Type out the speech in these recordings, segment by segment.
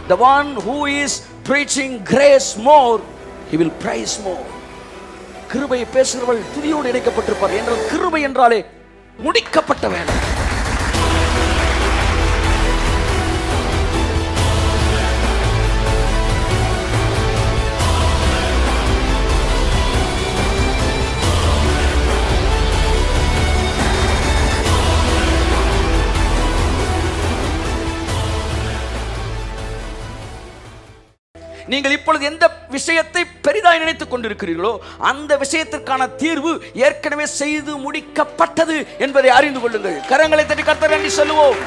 the one who is preaching grace more he will praise more கிருபையை பேசுகிறவள் துதியோடு இணைக்கப்பட்டிருப்பார் என்றால் கிருபை என்றாலே முடிக்கப்பட்ட வேலை நீங்கள் இப்பொழுது எந்த விஷயத்தை பெரிதாய் நினைத்துக் கொண்டிருக்கிறீர்களோ அந்த விஷயத்திற்கான தீர்வு ஏற்கனவே செய்து முடிக்கப்பட்டது என்பதை அறிந்து கொள்ளுங்கள் கரங்களை தட்டி கர்த்தர் நன்றி சொல்லுவோம்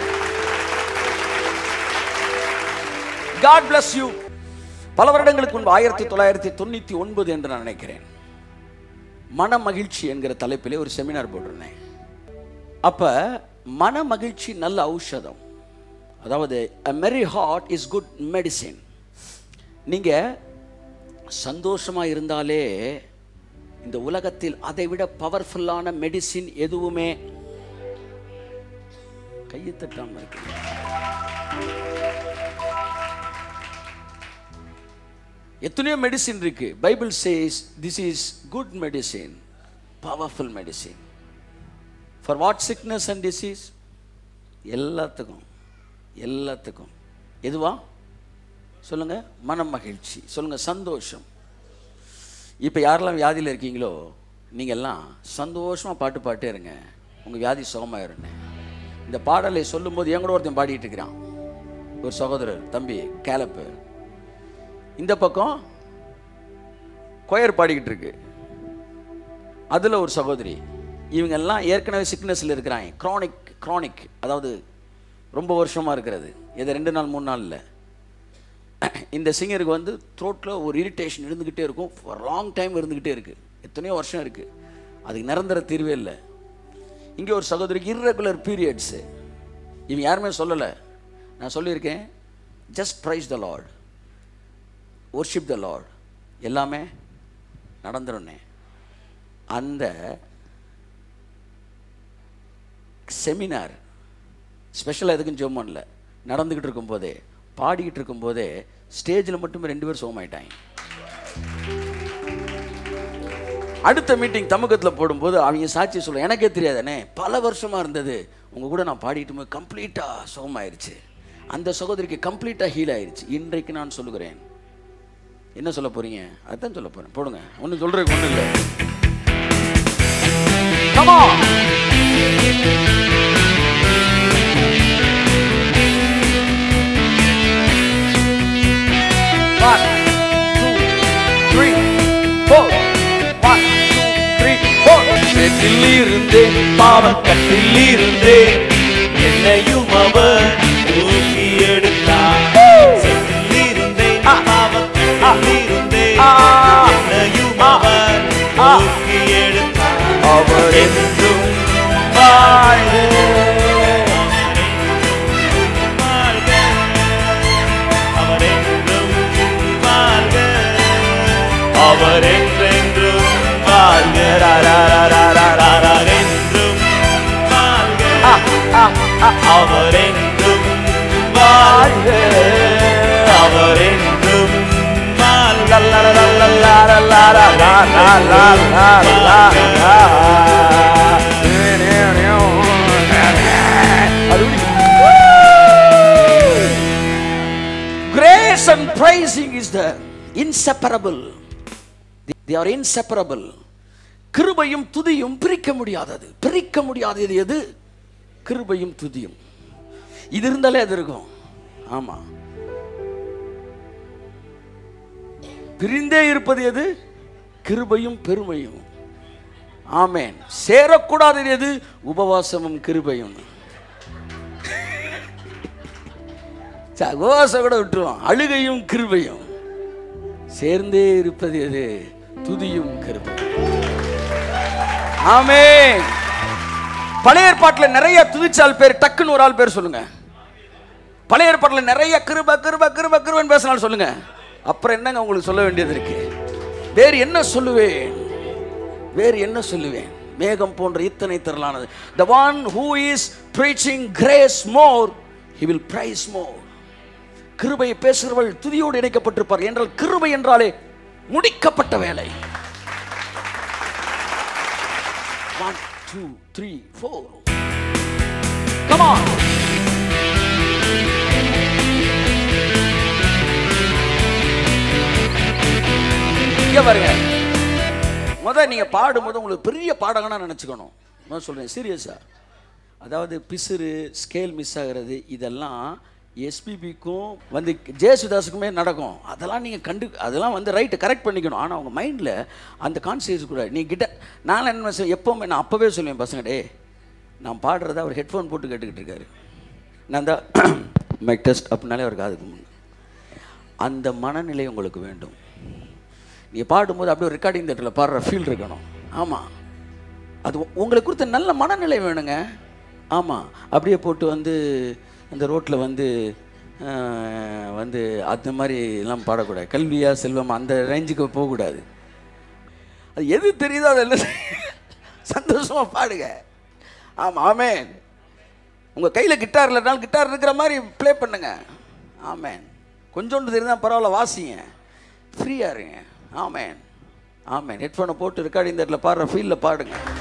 காட் bless யூ பல வருடங்களுக்கு முன்பு ஆயிரத்தி தொள்ளாயிரத்தி தொண்ணூத்தி ஒன்பது என்று நான் நினைக்கிறேன் மன மகிழ்ச்சி என்கிற தலைப்பிலே ஒரு செமினார் போட்டிருந்தேன் அப்ப மன மகிழ்ச்சி நல்ல ஔஷதம் அதாவது a merry heart is good medicine நீங்க சந்தோஷமா இருந்தாலே இந்த உலகத்தில் அதை விட பவர்ஃபுல்லான மெடிசின் எதுவுமே கையை தட்டாம இருக்கு எத்தனையோ மெடிசின் இருக்கு Bible says this is good medicine powerful medicine for what sickness and disease எல்லாத்துக்கும் எல்லாத்துக்கும் எதுவா சொல்லுங்க மனம் மகிழ்ச்சி சொல்லுங்க சந்தோஷம் இப்போ யாரெல்லாம் வியாதியில் இருக்கீங்களோ நீங்க எல்லாம் சந்தோஷமா பாட்டு பாட்டே இருங்க உங்க வியாதி சுகமாயிருங்க இந்த பாடலை சொல்லும்போது என் கூட ஒருத்தன் பாடிட்டு இருக்கிறான் ஒரு சகோதரர் தம்பி கேலப்பு இந்த பக்கம் கொயர் பாடிக்கிட்டு இருக்கு அதுல ஒரு சகோதரி இவங்க எல்லாம் ஏற்கனவே சிக்னஸ்ல இருக்கிறாங்க க்ரானிக் க்ரானிக் அதாவது ரொம்ப வருஷமா இருக்கிறது இது ரெண்டு நாள் மூணு நாள் இல்லை இந்த சிங்கருக்கு வந்து த்ரோட்டில் ஒரு இரிட்டேஷன் இருந்துக்கிட்டே இருக்கும் ஃபார் லாங் டைம் இருந்துக்கிட்டே இருக்குது எத்தனையோ வருஷம் இருக்குது அதுக்கு நிரந்தர தீர்வே இல்லை இங்கே ஒரு சகோதரிக்கு irregular பீரியட்ஸு இவங்க யாருமே சொல்லலை நான் சொல்லியிருக்கேன் just praise the lord worship the lord எல்லாமே நடந்துருன்னே அந்த செமினார் ஸ்பெஷலாக எதுக்கும் ஜோம் பண்ணல நடந்துக்கிட்டு இருக்கும்போதே பாடிக்கிட்டு இருக்கும்போதே ஸ்டேஜில் மட்டுமே ரெண்டு பேரும் சோகமாயிட்டாங்க அடுத்த மீட்டிங் தமுகத்தில் போடும்போது அவங்க சாட்சி சொல்ல எனக்கே தெரியாதானே பல வருஷமா இருந்தது உங்க கூட நான் பாடிட்டு போது கம்ப்ளீட்டாக சுகமாயிருச்சு அந்த சகோதரிக்கு கம்ப்ளீட்டாக ஹீல் ஆயிருச்சு இன்றைக்கு நான் சொல்லுகிறேன் என்ன சொல்ல போறீங்க அதான் சொல்ல போறேன் போடுங்க ஒன்றும் சொல்றதுக்கு ஒன்றும் இல்லை Come on. One, two, three, four. One, two, three, four. சேற்றில் இருந்தே பாவக்கட்டில் இருந்தே என்னையும் அவர் தூக்கி எடுத்தார் சேற்றில் இருந்தே பாவக்கட்டில் இருந்தே என்னையும் அவர் தூக்கி எடுத்தார் அவர் என்றும் வாழ்க வாழ்க அவர் என்றும் வாழ்க அவர் என்றென்றும் வாழ்க ராராராராராரா என்றும் வாழ்க அவர் என்றும் வாழ்க அவர் என்றும் வாழ்க Grace and praising is the inseparable. They are inseparable. கிருபையும் துதியும் பிரிக்க முடியாதது பிரிக்க முடியாதது எது கிருபையும் துதியும் இது இருந்தாலே அது இருக்கும் ஆமா பிரிந்தே இருப்பது எது கிருபையும் பெருமையும் ஆமேன் சேரக்கூடாதது எது உபவாசமும் கிருபையும் ச- உபவாசம் கூட விட்டுருவோம் அழுகையும் கிருபையும் சேர்ந்தே இருப்பது எது துதியும் கிருபையும் ஆமென் பழைய ஏற்பாட்டில் நிறைய துதிச்சால் பேர் டக்குன்னு ஒரு ஆள் பேர் சொல்லுங்க பழைய ஏற்பாட்டில் நிறைய கிருப கிருப கிருப கிருபன்னு பேசினாலும் சொல்லுங்க அப்புறம் என்னங்க உங்களுக்கு சொல்ல வேண்டியது இருக்கு வேறு என்ன சொல்லுவேன் வேறு என்ன சொல்லுவேன் மேகம் போன்ற இத்தனை திரளானது the one who is preaching grace more he will praise more கிருபையை பேசுகிறவள் துதியோடு இணைக்கப்பட்டிருப்பார் என்றால் கிருபை என்றாலே முடிக்கப்பட்ட வேலை one two three four come on இங்க பாருங்க முத நீங்க பாடும்போது உங்களுக்கு பெரிய பாடகனா நினைச்சுக்கணும் நான் சொல்றேன் சீரியஸா அதாவது பிசுறு ஸ்கேல் மிஸ் ஆகிறது இதெல்லாம் எஸ்பிபிக்கும் வந்து ஜேசுதாஸுக்குமே நடக்கும் அதெல்லாம் நீங்கள் கண்டு அதெல்லாம் வந்து ரைட்டு கரெக்ட் பண்ணிக்கணும் ஆனால் அவங்க மைண்டில் அந்த கான்சியஸ் கூட நீ கிட்ட நான் என்ன செய்வேன் எப்போவுமே நான் அப்போவே சொல்லுவேன் பசங்க டே நான் பாடுறத அவர் ஹெட்ஃபோன் போட்டு கேட்டுக்கிட்டு இருக்காரு நான் தான் மைக் டெஸ்ட் அப்படின்னாலே அவர் காதுக்கு முன் அந்த மனநிலை உங்களுக்கு வேண்டும் நீ பாடும்போது அப்படியே ரெக்கார்டிங் தேட்டரில் பாடுற ஃபீல் இருக்கணும் ஆமாம் அது உ- உங்களை குறித்த நல்ல மனநிலை வேணுங்க ஆமாம் அப்படியே போட்டு வந்து அந்த ரோட்டில் வந்து ஆஹ், வந்து அந்த மாதிரி எல்லாம் பாடக்கூடாது கல்வியா செல்வம் அந்த ரேஞ்சுக்கு போகக்கூடாது அது எது தெரியுதோ அதெல்லாம் சந்தோஷமாக பாடுங்க ஆமாம் ஆமேன் உங்கள் கையில் கிட்டார் இல்லைனாலும் கிட்டார் இருக்கிற மாதிரி ப்ளே பண்ணுங்க ஆமேன் கொஞ்சோண்டு தெரிந்தால் பரவாயில்ல வாசிங்க ஃப்ரீயாக இருங்க ஆமேன் ஆமேன் ஹெட்ஃபோனை போட்டு ரெக்கார்டிங் தட்டில் பாடுற ஃபீலில் பாடுங்க